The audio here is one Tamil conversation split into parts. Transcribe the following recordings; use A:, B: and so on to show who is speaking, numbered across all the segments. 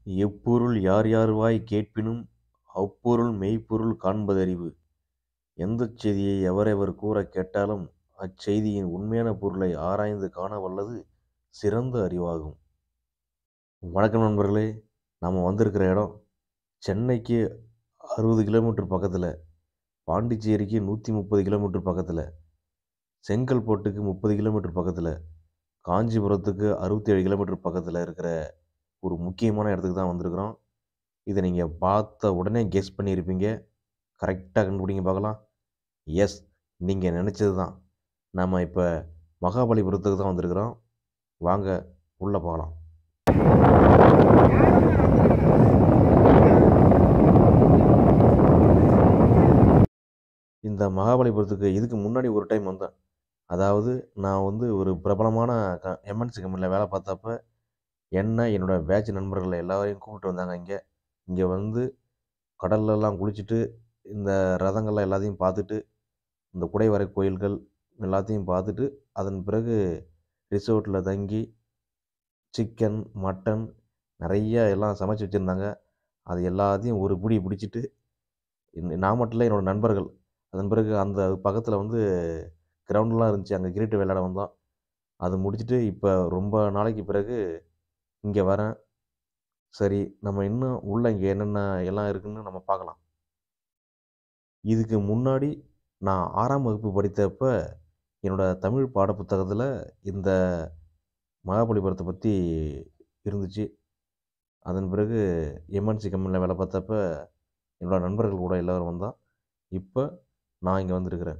A: எப்பொருள் யார் யார்வாய் கேட்பினும் அப்பொருள் மெய்ப்பொருள் காண்பதறிவு எந்தச் செய்தியை எவரெவர் கூறக் கேட்டாலும் அச்செய்தியின் உண்மையான பொருளை ஆராய்ந்து காண வல்லது சிறந்த அறிவாகும் வணக்கம் நண்பர்களே நாம் வந்திருக்கிற இடம் சென்னைக்கு அறுபது கிலோமீட்டர் பக்கத்தில் பாண்டிச்சேரிக்கு நூற்றி முப்பது கிலோமீட்டர் பக்கத்தில் செங்கல்பட்டுக்கு முப்பது கிலோமீட்டர் பக்கத்தில் காஞ்சிபுரத்துக்கு அறுபத்தேழு கிலோமீட்டர் பக்கத்தில் இருக்கிற ஒரு முக்கியமான இடத்துக்கு தான் வந்திருக்கிறோம் இதை நீங்கள் பார்த்த உடனே கெஸ் பண்ணியிருப்பீங்க கரெக்டாக கண்டுபிடிங்க பார்க்கலாம் எஸ் நீங்கள் நினச்சது தான் நம்ம இப்போ மகாபலிபுரத்துக்கு தான் வந்திருக்கிறோம் வாங்க உள்ளே போகலாம் இந்த மகாபலிபுரத்துக்கு இதுக்கு முன்னாடி ஒரு டைம் வந்தேன் அதாவது நான் வந்து ஒரு பிரபலமான க எம்என்சி கம்பெனியில் வேலை பார்த்தப்ப என்ன என்னோடய பேட்ச் நண்பர்கள் எல்லாரையும் கூப்பிட்டு வந்தாங்க இங்கே இங்கே வந்து கடல்லலாம் குளிச்சுட்டு இந்த ரதங்கள்லாம் எல்லாத்தையும் பார்த்துட்டு இந்த குடைவரை கோயில்கள் எல்லாத்தையும் பார்த்துட்டு அதன் பிறகு ரிசோர்ட்டில் தங்கி சிக்கன் மட்டன் நிறைய எல்லாம் சமைச்சு வச்சுருந்தாங்க அது எல்லாத்தையும் ஒரு பிடி பிடிச்சிட்டு இன்ன- நான் மட்டும் இல்லை என்னோடய நண்பர்கள் அதன் பிறகு அந்த பக்கத்தில் வந்து கிரவுண்டெலாம் இருந்துச்சு அங்கே கிரிக்கெட் விளையாட வந்தோம் அது முடிச்சுட்டு இப்போ ரொம்ப நாளைக்கு பிறகு இங்கே வரேன் சரி நம்ம இன்னும் உள்ள இங்கே என்னென்ன எல்லாம் இருக்குன்னு நம்ம பார்க்கலாம் இதுக்கு முன்னாடி நான் ஆறாம் வகுப்பு படித்தப்ப என்னோட தமிழ் பாடப்புத்தகத்தில் இந்த மகாபலிபுரத்தை பற்றி இருந்துச்சு அதன் பிறகு எம்என்சி கம்பெனியில் வேலை பார்த்தப்ப என்னோட நண்பர்கள் கூட எல்லோரும் வந்தோம் இப்போ நான் இங்கே வந்திருக்கிறேன்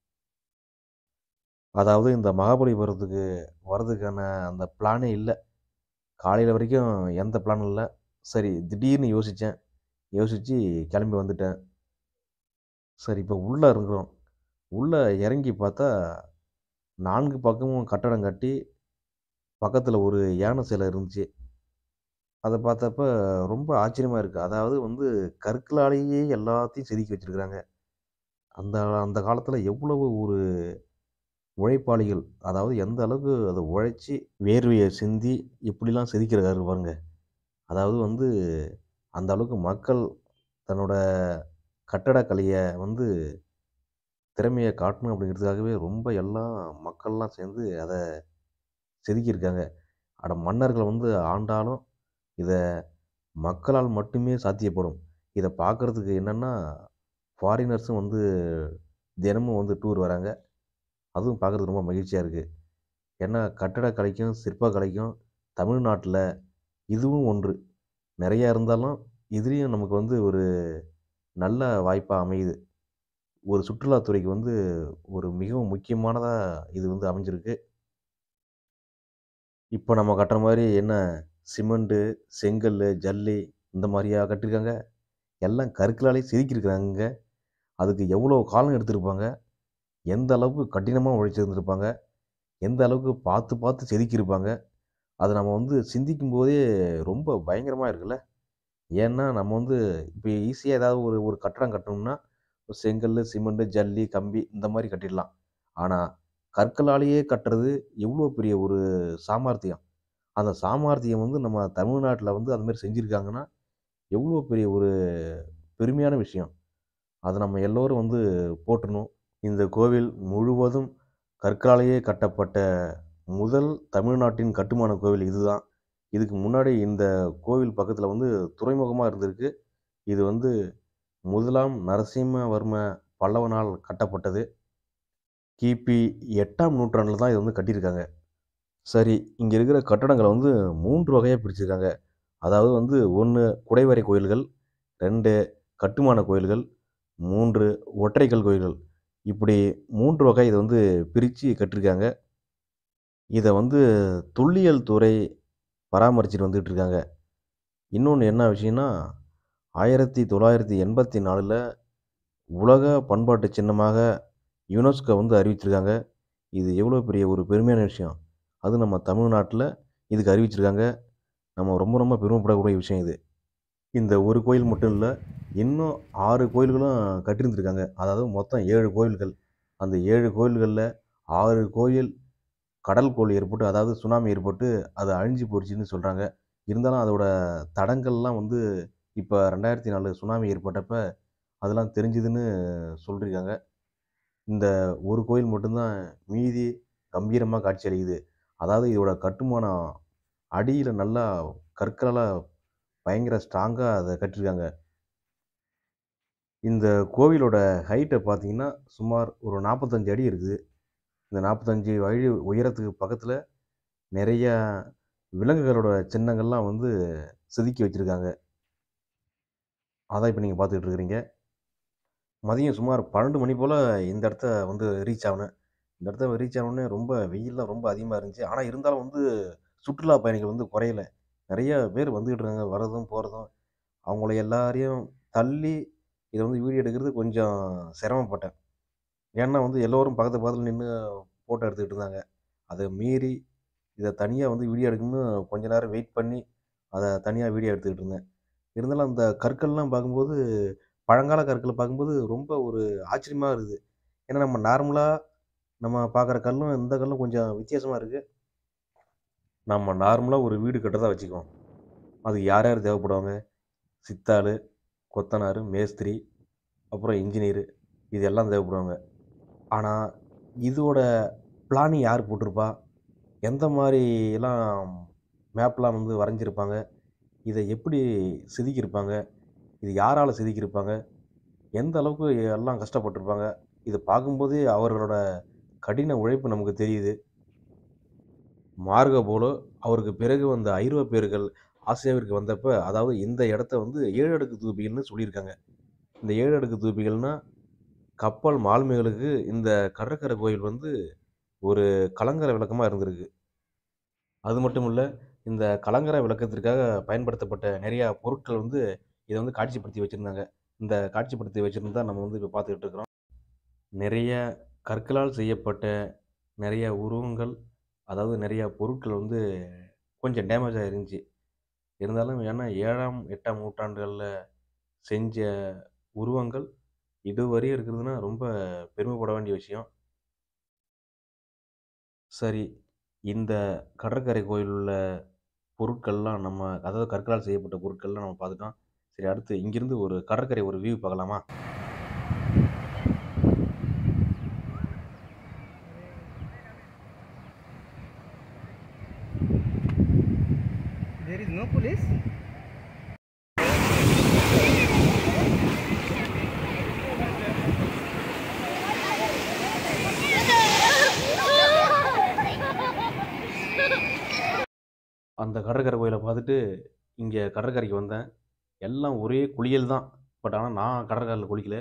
A: அதாவது இந்த மகாபலிபுரத்துக்கு வர்றதுக்கான அந்த பிளானே இல்லை காலையில் வரைக்கும் எந்த பிளானும் இல்லை சரி திடீர்னு யோசித்தேன் யோசித்து கிளம்பி வந்துட்டேன் சரி இப்போ உள்ளே இருக்கிறோம் உள்ளே இறங்கி பார்த்தா நான்கு பக்கமும் கட்டடம் கட்டி பக்கத்தில் ஒரு யானை சிலை இருந்துச்சு அதை பார்த்தப்ப ரொம்ப ஆச்சரியமாக இருக்குது அதாவது வந்து கற்களாலேயே எல்லாத்தையும் செதுக்கி வச்சுருக்குறாங்க அந்த அந்த காலத்தில் எவ்வளவு ஒரு உழைப்பாளிகள் அதாவது எந்த அளவுக்கு அதை உழைச்சி வேர்வையை சிந்தி இப்படிலாம் செதுக்கிறாரு பாருங்க அதாவது வந்து அந்த அளவுக்கு மக்கள் தன்னோட கட்டடக்கலையை வந்து திறமையை காட்டணும் அப்படிங்கிறதுக்காகவே ரொம்ப எல்லாம் மக்கள்லாம் சேர்ந்து அதை செதுக்கியிருக்காங்க அட மன்னர்கள் வந்து ஆண்டாலும் இதை மக்களால் மட்டுமே சாத்தியப்படும் இதை பார்க்குறதுக்கு என்னென்னா ஃபாரினர்ஸும் வந்து தினமும் வந்து டூர் வராங்க அதுவும் பார்க்குறதுக்கு ரொம்ப மகிழ்ச்சியாக இருக்குது ஏன்னா கட்டடக்கலைக்கும் சிற்பக்கலைக்கும் தமிழ்நாட்டில் இதுவும் ஒன்று நிறையா இருந்தாலும் இதுலேயும் நமக்கு வந்து ஒரு நல்ல வாய்ப்பாக அமையுது ஒரு சுற்றுலாத்துறைக்கு வந்து ஒரு மிகவும் முக்கியமானதாக இது வந்து அமைஞ்சிருக்கு இப்போ நம்ம கட்டுற மாதிரி என்ன சிமெண்ட்டு செங்கல் ஜல்லி இந்த மாதிரியா கட்டியிருக்காங்க எல்லாம் கற்களாலே செதுக்கியிருக்கிறாங்க அதுக்கு எவ்வளோ காலம் எடுத்திருப்பாங்க எந்த அளவுக்கு கடினமாக உழைச்சிருந்துருப்பாங்க எந்த அளவுக்கு பார்த்து பார்த்து செதுக்கியிருப்பாங்க அது நம்ம வந்து சிந்திக்கும் போதே ரொம்ப பயங்கரமாக இருக்குல்ல ஏன்னா நம்ம வந்து இப்போ ஈஸியாக ஏதாவது ஒரு ஒரு கட்டடம் கட்டணும்னா ஒரு செங்கல் சிமெண்ட்டு ஜல்லி கம்பி இந்த மாதிரி கட்டிடலாம் ஆனால் கற்களாலேயே கட்டுறது எவ்வளோ பெரிய ஒரு சாமர்த்தியம் அந்த சாமர்த்தியம் வந்து நம்ம தமிழ்நாட்டில் வந்து அந்த மாதிரி செஞ்சுருக்காங்கன்னா எவ்வளோ பெரிய ஒரு பெருமையான விஷயம் அதை நம்ம எல்லோரும் வந்து போற்றணும் இந்த கோவில் முழுவதும் கற்களாலேயே கட்டப்பட்ட முதல் தமிழ்நாட்டின் கட்டுமான கோவில் இதுதான் இதுக்கு முன்னாடி இந்த கோவில் பக்கத்தில் வந்து துறைமுகமாக இருந்திருக்கு இது வந்து முதலாம் நரசிம்மவர்ம பல்லவனால் கட்டப்பட்டது கிபி எட்டாம் நூற்றாண்டில் தான் இது வந்து கட்டியிருக்காங்க சரி இங்கே இருக்கிற கட்டடங்களை வந்து மூன்று வகையாக பிரிச்சிருக்காங்க அதாவது வந்து ஒன்று குடைவரை கோயில்கள் ரெண்டு கட்டுமான கோயில்கள் மூன்று ஒற்றைக்கல் கோயில்கள் இப்படி மூன்று வகை இதை வந்து பிரித்து கட்டியிருக்காங்க இதை வந்து தொல்லியல் துறை பராமரிச்சுட்டு வந்துட்டு இருக்காங்க இன்னொன்று என்ன விஷயம்னா ஆயிரத்தி தொள்ளாயிரத்தி எண்பத்தி நாலில் உலக பண்பாட்டு சின்னமாக யுனெஸ்கோ வந்து அறிவிச்சிருக்காங்க இது எவ்வளோ பெரிய ஒரு பெருமையான விஷயம் அது நம்ம தமிழ்நாட்டில் இதுக்கு அறிவிச்சிருக்காங்க நம்ம ரொம்ப ரொம்ப பெருமைப்படக்கூடிய விஷயம் இது இந்த ஒரு கோயில் மட்டும் இல்லை இன்னும் ஆறு கோயில்களும் கட்டியிருந்துருக்காங்க அதாவது மொத்தம் ஏழு கோயில்கள் அந்த ஏழு கோயில்களில் ஆறு கோயில் கடல் கோள் ஏற்பட்டு அதாவது சுனாமி ஏற்பட்டு அது அழிஞ்சு போச்சுன்னு சொல்கிறாங்க இருந்தாலும் அதோட தடங்கல்லாம் வந்து இப்போ ரெண்டாயிரத்தி நாலு சுனாமி ஏற்பட்டப்ப அதெல்லாம் தெரிஞ்சுதுன்னு சொல்லியிருக்காங்க இந்த ஒரு கோயில் மட்டும்தான் மீதி கம்பீரமாக காட்சியளிக்குது அதாவது இதோட கட்டுமானம் அடியில் நல்லா கற்களால் பயங்கர ஸ்ட்ராங்காக அதை கட்டியிருக்காங்க இந்த கோவிலோட ஹைட்டை பார்த்தீங்கன்னா சுமார் ஒரு நாற்பத்தஞ்சு அடி இருக்குது இந்த நாற்பத்தஞ்சு அடி உயரத்துக்கு பக்கத்தில் நிறைய விலங்குகளோட சின்னங்கள்லாம் வந்து செதுக்கி வச்சுருக்காங்க அதான் இப்போ நீங்கள் பார்த்துக்கிட்டு இருக்கிறீங்க மதியம் சுமார் பன்னெண்டு மணி போல் இந்த இடத்த வந்து ரீச் ஆனேன் இந்த இடத்த ரீச் ஆனோடனே ரொம்ப வெயில்லாம் ரொம்ப அதிகமாக இருந்துச்சு ஆனால் இருந்தாலும் வந்து சுற்றுலா பயணிகள் வந்து குறையல நிறைய பேர் வந்துக்கிட்டு இருக்காங்க வரதும் போகிறதும் அவங்கள எல்லாரையும் தள்ளி இதை வந்து வீடியோ எடுக்கிறது கொஞ்சம் சிரமப்பட்டேன் ஏன்னா வந்து எல்லோரும் பக்கத்து பக்கத்தில் நின்று ஃபோட்டோ எடுத்துக்கிட்டு இருந்தாங்க அதை மீறி இதை தனியாக வந்து வீடியோ எடுக்கணும்னு கொஞ்ச நேரம் வெயிட் பண்ணி அதை தனியாக வீடியோ எடுத்துக்கிட்டு இருந்தேன் இருந்தாலும் அந்த கற்கள்லாம் பார்க்கும்போது பழங்கால கற்களை பார்க்கும்போது ரொம்ப ஒரு ஆச்சரியமாக இருக்குது ஏன்னா நம்ம நார்மலாக நம்ம பார்க்குற கல்லும் இந்த கல்லும் கொஞ்சம் வித்தியாசமாக இருக்குது நம்ம நார்மலாக ஒரு வீடு கட்டுறதா வச்சுக்குவோம் அதுக்கு யார் யார் தேவைப்படுவாங்க சித்தாள் கொத்தனார் மேஸ்திரி அப்புறம் இன்ஜினியரு இது எல்லாம் தேவைப்படுவாங்க ஆனால் இதோட பிளானிங் யார் போட்டிருப்பா எந்த மாதிரி எல்லாம் மேப்லாம் வந்து வரைஞ்சிருப்பாங்க இதை எப்படி செதுக்கியிருப்பாங்க இது யாரால் செதுக்கியிருப்பாங்க எந்த அளவுக்கு எல்லாம் கஷ்டப்பட்டிருப்பாங்க இதை பார்க்கும்போதே அவர்களோட கடின உழைப்பு நமக்கு தெரியுது மார்கோ போலோ அவருக்கு பிறகு வந்த ஐரோப்பியர்கள் ஆசியாவிற்கு வந்தப்ப அதாவது இந்த இடத்த வந்து ஏழு அடுக்கு தூபிகள்னு சொல்லியிருக்காங்க இந்த ஏழு அடுக்கு தூபிகள்னா கப்பல் மாலுமிகளுக்கு இந்த கடற்கரை கோயில் வந்து ஒரு கலங்கர விளக்கமாக இருந்திருக்கு அது மட்டும் இல்லை இந்த கலங்கர விளக்கத்திற்காக பயன்படுத்தப்பட்ட நிறையா பொருட்கள் வந்து இதை வந்து காட்சிப்படுத்தி வச்சுருந்தாங்க இந்த காட்சிப்படுத்தி வச்சுருந்து நம்ம வந்து இப்போ பார்த்துக்கிட்டு இருக்கிறோம் நிறைய கற்களால் செய்யப்பட்ட நிறைய உருவங்கள் அதாவது நிறையா பொருட்கள் வந்து கொஞ்சம் டேமேஜ் ஆகிருந்துச்சி இருந்தாலும் ஏன்னா ஏழாம் எட்டாம் நூற்றாண்டுகளில் செஞ்ச உருவங்கள் இதுவரையும் இருக்கிறதுனா ரொம்ப பெருமைப்பட வேண்டிய விஷயம் சரி இந்த கடற்கரை கோயில் உள்ள பொருட்கள்லாம் நம்ம அதாவது கற்களால் செய்யப்பட்ட பொருட்கள்லாம் நம்ம பார்த்துட்டோம் சரி அடுத்து இங்கேருந்து ஒரு கடற்கரை ஒரு வியூ பார்க்கலாமா
B: There is no police.
A: அந்த கடற்கரை கோயிலை பார்த்துட்டு இங்கே கடற்கரைக்கு வந்தேன் எல்லாம் ஒரே குளியல் தான் பட் ஆனால் நான் கடற்கரையில் குளிக்கல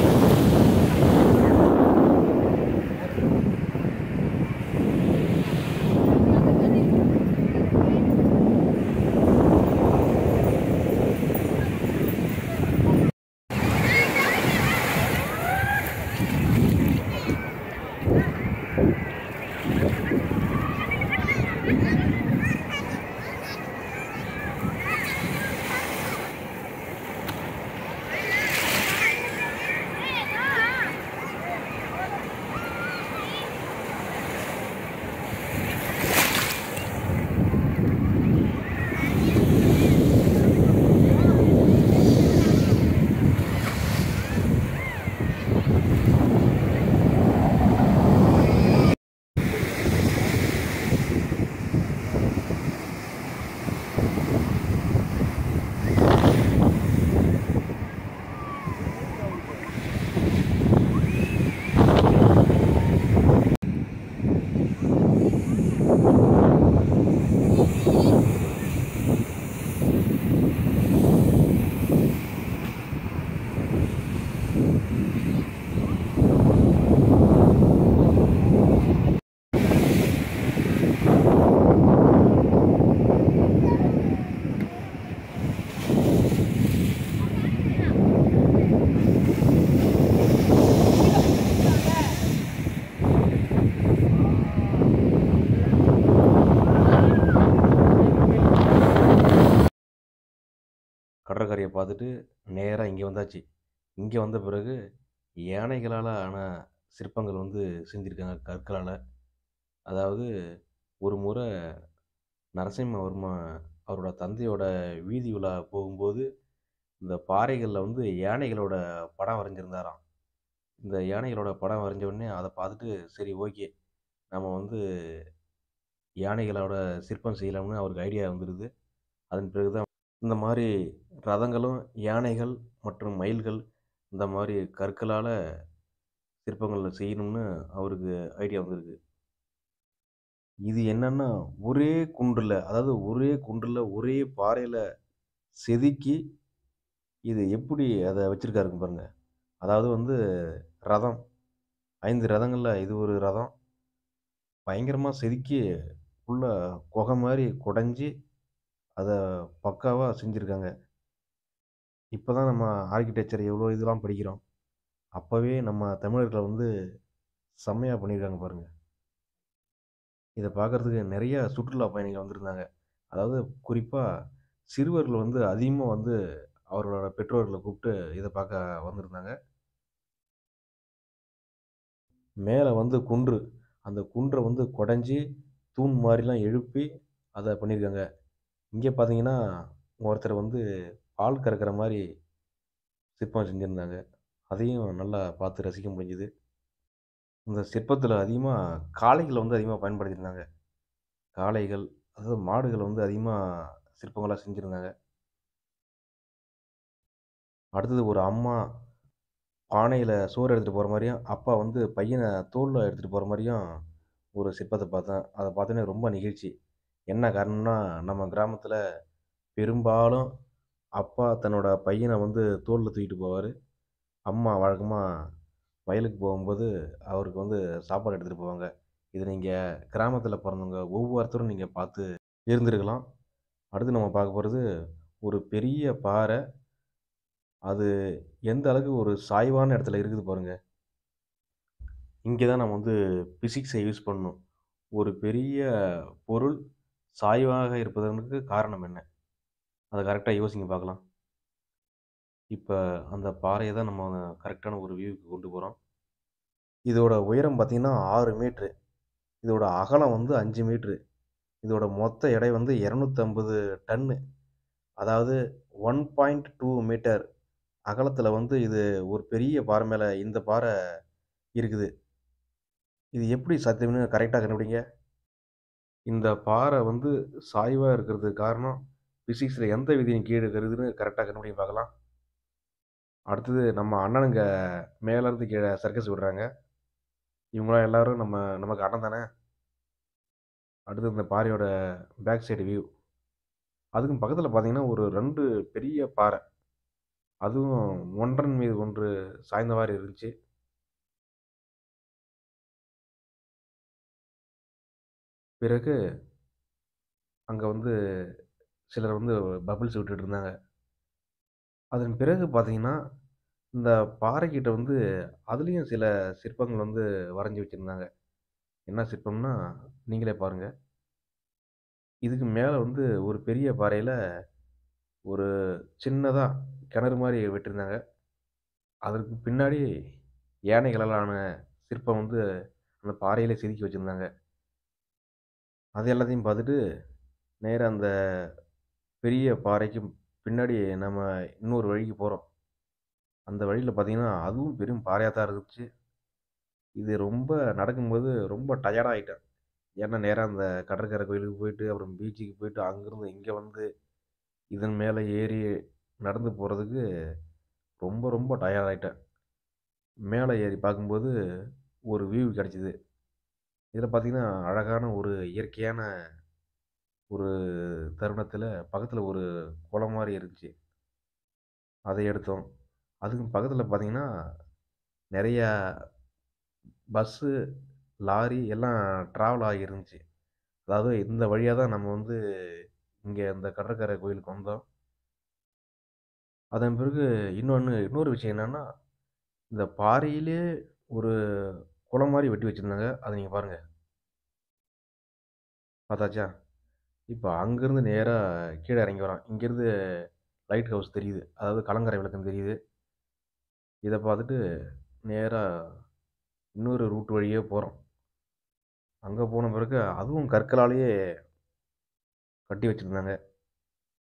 A: கடற்கரையை பார்த்துட்டு நேராக இங்கே வந்தாச்சு இங்கே வந்த பிறகு யானைகளால் ஆன சிற்பங்கள் வந்து செஞ்சுருக்காங்க கற்களால் அதாவது ஒரு முறை நரசிம்மவர்மா அவரோட தந்தையோட வீதி உலா போகும்போது இந்த பாறைகளில் வந்து யானைகளோட படம் வரைஞ்சிருந்தாராம் இந்த யானைகளோட படம் வரைஞ்ச உடனே அதை பார்த்துட்டு சரி ஓகே நம்ம வந்து யானைகளோட சிற்பம் செய்யலாம்னு அவருக்கு ஐடியா வந்துடுது அதன் பிறகு தான் இந்த மாதிரி ரதங்களும் யானைகள் மற்றும் மயில்கள் இந்த மாதிரி கற்களால் சிற்பங்கள் செய்யணும்னு அவருக்கு ஐடியா வந்திருக்கு இது என்னன்னா ஒரே குன்றில் அதாவது ஒரே குன்றில் ஒரே பாறையில் செதுக்கி இது எப்படி அதை வச்சுருக்காருங்க பாருங்க அதாவது வந்து ரதம் ஐந்து ரதங்களில் இது ஒரு ரதம் பயங்கரமாக செதுக்கி உள்ள குகை மாதிரி குடஞ்சி அதை பக்காவாக செஞ்சுருக்காங்க இப்போ தான் நம்ம ஆர்கிடெக்சர் எவ்வளோ இதெல்லாம் படிக்கிறோம் அப்போவே நம்ம தமிழர்கள் வந்து செம்மையாக பண்ணியிருக்காங்க பாருங்கள் இதை பார்க்குறதுக்கு நிறைய சுற்றுலா பயணிகள் வந்திருந்தாங்க அதாவது குறிப்பாக சிறுவர்கள் வந்து அதிகமாக வந்து அவர்களோட பெற்றோர்களை கூப்பிட்டு இதை பார்க்க வந்திருந்தாங்க மேலே வந்து குன்று அந்த குன்றை வந்து குடஞ்சி தூண் மாதிரிலாம் எழுப்பி அதை பண்ணியிருக்காங்க இங்கே பார்த்தீங்கன்னா ஒருத்தர் வந்து பால் கறக்கிற மாதிரி சிற்பம் செஞ்சுருந்தாங்க அதையும் நல்லா பார்த்து ரசிக்க முடிஞ்சுது இந்த சிற்பத்தில் அதிகமாக காளைகளை வந்து அதிகமாக பயன்படுத்தியிருந்தாங்க காளைகள் அதாவது மாடுகள் வந்து அதிகமாக சிற்பங்களாக செஞ்சுருந்தாங்க அடுத்தது ஒரு அம்மா பானையில் சோறு எடுத்துகிட்டு போகிற மாதிரியும் அப்பா வந்து பையனை தோளில் எடுத்துகிட்டு போகிற மாதிரியும் ஒரு சிற்பத்தை பார்த்தேன் அதை பார்த்தோன்னே ரொம்ப நிகழ்ச்சி என்ன காரணம்னா நம்ம கிராமத்தில் பெரும்பாலும் அப்பா தன்னோட பையனை வந்து தோளில் தூக்கிட்டு போவார் அம்மா வழக்கமாக வயலுக்கு போகும்போது அவருக்கு வந்து சாப்பாடு எடுத்துகிட்டு போவாங்க இது நீங்கள் கிராமத்தில் பிறந்தவங்க ஒவ்வொருத்தரும் நீங்கள் பார்த்து இருந்திருக்கலாம் அடுத்து நம்ம பார்க்க போகிறது ஒரு பெரிய பாறை அது எந்த அளவுக்கு ஒரு சாய்வான இடத்துல இருக்குது பாருங்க இங்கே தான் நம்ம வந்து பிசிக்ஸை யூஸ் பண்ணணும் ஒரு பெரிய பொருள் சாய்வாக இருப்பதற்கு காரணம் என்ன அதை கரெக்டாக யோசிங்க பார்க்கலாம் இப்போ அந்த பாறையை தான் நம்ம கரெக்டான ஒரு வியூவுக்கு கொண்டு போகிறோம் இதோட உயரம் பார்த்திங்கன்னா ஆறு மீட்ரு இதோட அகலம் வந்து அஞ்சு மீட்ரு இதோட மொத்த எடை வந்து இரநூத்தம்பது டன்னு அதாவது ஒன் பாயிண்ட் டூ மீட்டர் அகலத்தில் வந்து இது ஒரு பெரிய பாறை மேலே இந்த பாறை இருக்குது இது எப்படி சாத்தியம்னு கரெக்டாக கண்டுபிடிங்க இந்த பாறை வந்து சாய்வாக இருக்கிறதுக்கு காரணம் ஃபிசிக்ஸில் எந்த விதியின் கீழே இருக்குதுன்னு கரெக்டாக கண்டுபிடிங்க பார்க்கலாம் அடுத்தது நம்ம அண்ணனுங்க மேலேருந்து கீழே சர்க்கஸ் விடுறாங்க இவங்களாம் எல்லாரும் நம்ம நமக்கு அண்ணன் தானே அடுத்து இந்த பாறையோட பேக் சைடு வியூ அதுக்கும் பக்கத்தில் பார்த்தீங்கன்னா ஒரு ரெண்டு பெரிய பாறை அதுவும் ஒன்றன் மீது ஒன்று சாய்ந்த மாதிரி இருந்துச்சு பிறகு அங்கே வந்து சிலர் வந்து பபிள்ஸ் விட்டுட்டு இருந்தாங்க அதன் பிறகு பார்த்தீங்கன்னா இந்த பாறைக்கிட்ட வந்து அதுலேயும் சில சிற்பங்கள் வந்து வரைஞ்சி வச்சுருந்தாங்க என்ன சிற்பம்னா நீங்களே பாருங்கள் இதுக்கு மேலே வந்து ஒரு பெரிய பாறையில் ஒரு சின்னதாக கிணறு மாதிரி வெட்டியிருந்தாங்க அதற்கு பின்னாடி யானைகளாலான சிற்பம் வந்து அந்த பாறையில் செதுக்கி வச்சுருந்தாங்க அது எல்லாத்தையும் பார்த்துட்டு நேராக அந்த பெரிய பாறைக்கு பின்னாடி நம்ம இன்னொரு வழிக்கு போகிறோம் அந்த வழியில் பார்த்தீங்கன்னா அதுவும் பெரும் பாறையாக தான் இருந்துச்சு இது ரொம்ப நடக்கும்போது ரொம்ப டயர்டாக ஆகிட்டேன் ஏன்னா நேராக அந்த கடற்கரை கோயிலுக்கு போயிட்டு அப்புறம் பீச்சுக்கு போயிட்டு அங்கேருந்து இங்கே வந்து இதன் மேலே ஏறி நடந்து போகிறதுக்கு ரொம்ப ரொம்ப டயர்ட் ஆகிட்டேன் மேலே ஏறி பார்க்கும்போது ஒரு வியூ கிடச்சிது இதில் பார்த்திங்கன்னா அழகான ஒரு இயற்கையான ஒரு தருணத்தில் பக்கத்தில் ஒரு குளம் மாதிரி இருந்துச்சு அதை எடுத்தோம் அதுக்கு பக்கத்தில் பார்த்திங்கன்னா நிறையா பஸ்ஸு லாரி எல்லாம் ட்ராவல் ஆகி இருந்துச்சு அதாவது இந்த வழியாக தான் நம்ம வந்து இங்கே இந்த கடற்கரை கோயிலுக்கு வந்தோம் அதன் பிறகு இன்னொன்று இன்னொரு விஷயம் என்னென்னா இந்த பாறையிலே ஒரு குளம் மாதிரி வெட்டி வச்சுருந்தாங்க அதை நீங்கள் பாருங்கள் பார்த்தாச்சா இப்போ அங்கேருந்து நேராக கீழே இறங்கி வரோம் இங்கேருந்து லைட் ஹவுஸ் தெரியுது அதாவது கலங்கரை விளக்கம் தெரியுது இதை பார்த்துட்டு நேராக இன்னொரு ரூட் வழியே போகிறோம் அங்கே போன பிறகு அதுவும் கற்களாலேயே கட்டி வச்சுருந்தாங்க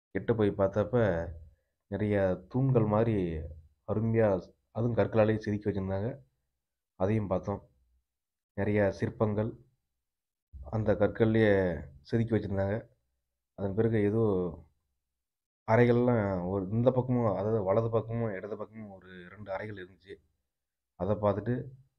A: கிட்ட போய் பார்த்தப்ப நிறைய தூண்கள் மாதிரி அருமையாக அதுவும் கற்களாலே செதுக்கி வச்சுருந்தாங்க அதையும் பார்த்தோம் நிறைய சிற்பங்கள் அந்த கற்கள்லேயே செதுக்கி வச்சுருந்தாங்க அதன் பிறகு ஏதோ அறைகள்லாம் ஒரு இந்த பக்கமும் அதாவது வலது பக்கமும் இடது பக்கமும் ஒரு ரெண்டு அறைகள் இருந்துச்சு அதை பார்த்துட்டு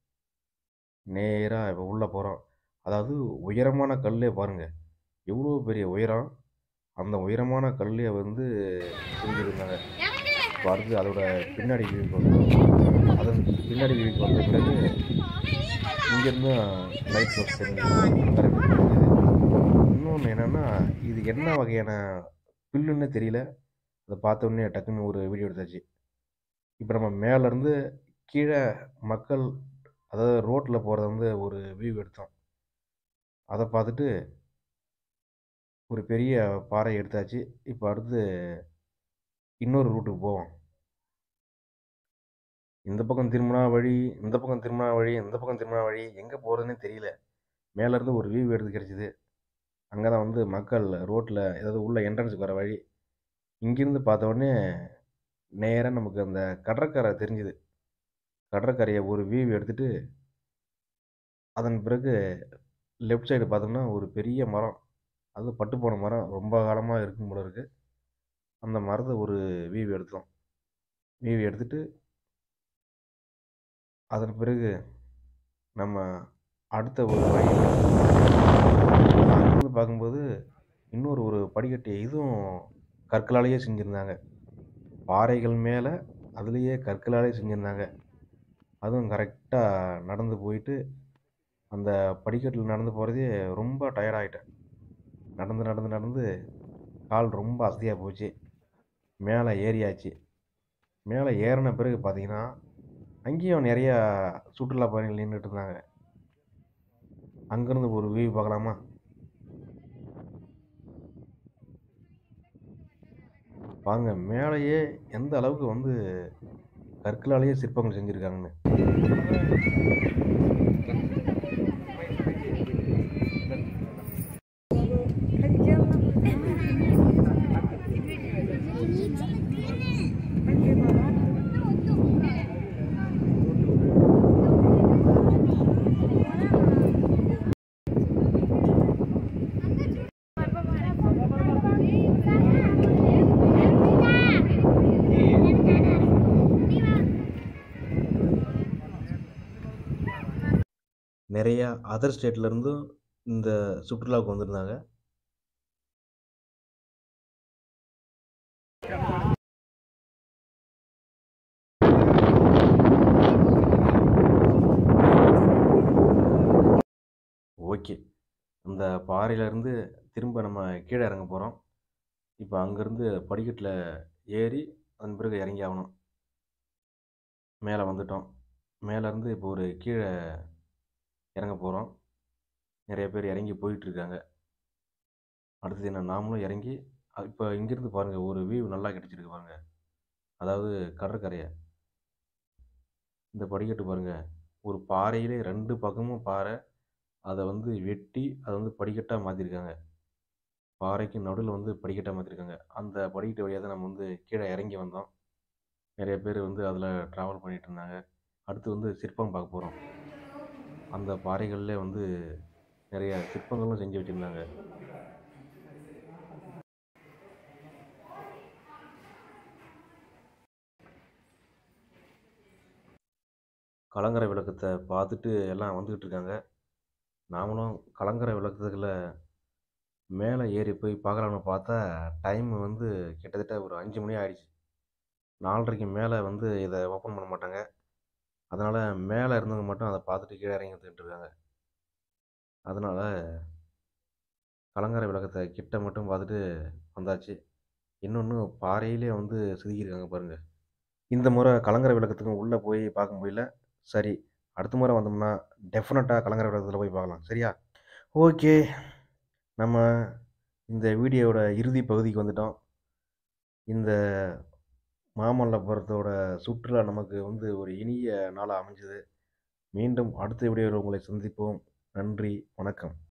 A: நேராக இப்போ உள்ளே போகிறோம் அதாவது உயரமான கல்லே பாருங்கள் எவ்வளோ பெரிய உயரம் அந்த உயரமான கல்லே வந்து செஞ்சுருந்தாங்க இப்போ அடுத்து அதோட பின்னாடி வியூக்கு வந்தோம் அதன் பின்னாடி வியூக்கு வந்த பிறகு இங்கேருந்து லைட் ஹவுஸ் தெரிஞ்சது இன்னொன்று என்னென்னா இது என்ன வகையான புல்லுன்னு தெரியல அதை பார்த்த உடனே டக்குன்னு ஒரு வீடியோ எடுத்தாச்சு இப்போ நம்ம மேலேருந்து கீழே மக்கள் அதாவது ரோட்டில் போகிறத வந்து ஒரு வியூ எடுத்தோம் அதை பார்த்துட்டு ஒரு பெரிய பாறை எடுத்தாச்சு இப்போ அடுத்து இன்னொரு ரூட்டுக்கு போவோம் இந்த பக்கம் திரும்பினா வழி இந்த பக்கம் திரும்பினா வழி இந்த பக்கம் திரும்பினா வழி எங்கே போகிறதுனே தெரியல மேலேருந்து ஒரு வியூ எடுத்து கிடச்சிது அங்கே தான் வந்து மக்கள் ரோட்டில் ஏதாவது உள்ள என்ட்ரன்ஸுக்கு வர வழி இங்கேருந்து பார்த்த உடனே நேராக நமக்கு அந்த கடற்கரை தெரிஞ்சுது கடற்கரையை ஒரு வியூ எடுத்துகிட்டு அதன் பிறகு லெஃப்ட் சைடு பார்த்தோம்னா ஒரு பெரிய மரம் அது பட்டு போன மரம் ரொம்ப காலமாக இருக்கும் போல இருக்குது அந்த மரத்தை ஒரு வியூ எடுத்தோம் வியூ எடுத்துகிட்டு அதன் பிறகு நம்ம அடுத்த ஒரு வழியில் அங்கேருந்து பார்க்கும்போது இன்னொரு ஒரு படிக்கட்டு இதுவும் கற்களாலேயே செஞ்சுருந்தாங்க பாறைகள் மேலே அதுலேயே கற்களாலே செஞ்சுருந்தாங்க அதுவும் கரெக்டாக நடந்து போயிட்டு அந்த படிக்கட்டில் நடந்து போகிறதே ரொம்ப டயர்டாயிட்டேன் நடந்து நடந்து நடந்து கால் ரொம்ப அசதியாக போச்சு மேலே ஏறியாச்சு மேலே ஏறின பிறகு பார்த்தீங்கன்னா அங்கேயும் நிறையா சுற்றுலா பயணிகள் நின்றுட்டு இருந்தாங்க அங்கேருந்து ஒரு வியூ பார்க்கலாமா பாருங்க மேலேயே எந்த அளவுக்கு வந்து கற்களாலேயே சிற்பங்கள் செஞ்சுருக்காங்கன்னு நிறையா அதர் ஸ்டேட்லேருந்தும் இந்த சுற்றுலாவுக்கு வந்திருந்தாங்க ஓகே அந்த பாறையிலேருந்து திரும்ப நம்ம கீழே இறங்க போகிறோம் இப்போ அங்கேருந்து படிக்கட்டில் ஏறி அதன் பிறகு இறங்கி ஆகணும் மேலே வந்துட்டோம் மேலேருந்து இப்போ ஒரு கீழே இறங்க போகிறோம் நிறைய பேர் இறங்கி போயிட்டுருக்காங்க அடுத்தது என்ன நாமளும் இறங்கி இப்போ இங்கேருந்து பாருங்கள் ஒரு வியூ நல்லா கிடச்சிருக்கு பாருங்கள் அதாவது கடற்கரையை இந்த படிக்கட்டு பாருங்கள் ஒரு பாறையிலே ரெண்டு பக்கமும் பாறை அதை வந்து வெட்டி அதை வந்து படிக்கட்டாக மாற்றிருக்காங்க பாறைக்கு நடுவில் வந்து படிக்கட்டாக மாற்றிருக்காங்க அந்த படிக்கட்டு வழியாக தான் நம்ம வந்து கீழே இறங்கி வந்தோம் நிறைய பேர் வந்து அதில் ட்ராவல் பண்ணிகிட்டு இருந்தாங்க அடுத்து வந்து சிற்பம் பார்க்க போகிறோம் அந்த பாறைகள்லே வந்து நிறைய சிற்பங்களும் செஞ்சு வச்சுருந்தாங்க கலங்கரை விளக்கத்தை பார்த்துட்டு எல்லாம் வந்துக்கிட்டு இருக்காங்க நாமளும் கலங்கரை விளக்கத்துக்குள்ள மேலே ஏறி போய் பார்க்கலாம்னு பார்த்தா டைம் வந்து கிட்டத்தட்ட ஒரு அஞ்சு மணி ஆயிடுச்சு நாலரைக்கு மேலே வந்து இதை ஓப்பன் பண்ண மாட்டாங்க அதனால் மேலே இருந்தவங்க மட்டும் அதை பார்த்துட்டு கீழே இறங்கி வந்துட்டு இருக்காங்க அதனால் கலங்கரை விளக்கத்தை கிட்ட மட்டும் பார்த்துட்டு வந்தாச்சு இன்னொன்று பாறையிலே வந்து செதுக்கியிருக்காங்க பாருங்கள் இந்த முறை கலங்கரை விளக்கத்துக்கும் உள்ளே போய் பார்க்க முடியல சரி அடுத்த முறை வந்தோம்னா டெஃபினட்டாக கலங்கரை விளக்கத்தில் போய் பார்க்கலாம் சரியா ஓகே நம்ம இந்த வீடியோவோட இறுதி பகுதிக்கு வந்துட்டோம் இந்த மாமல்லபுரத்தோட சுற்றுலா நமக்கு வந்து ஒரு இனிய நாளாக அமைஞ்சது மீண்டும் அடுத்த வீடியோவில் உங்களை சந்திப்போம் நன்றி வணக்கம்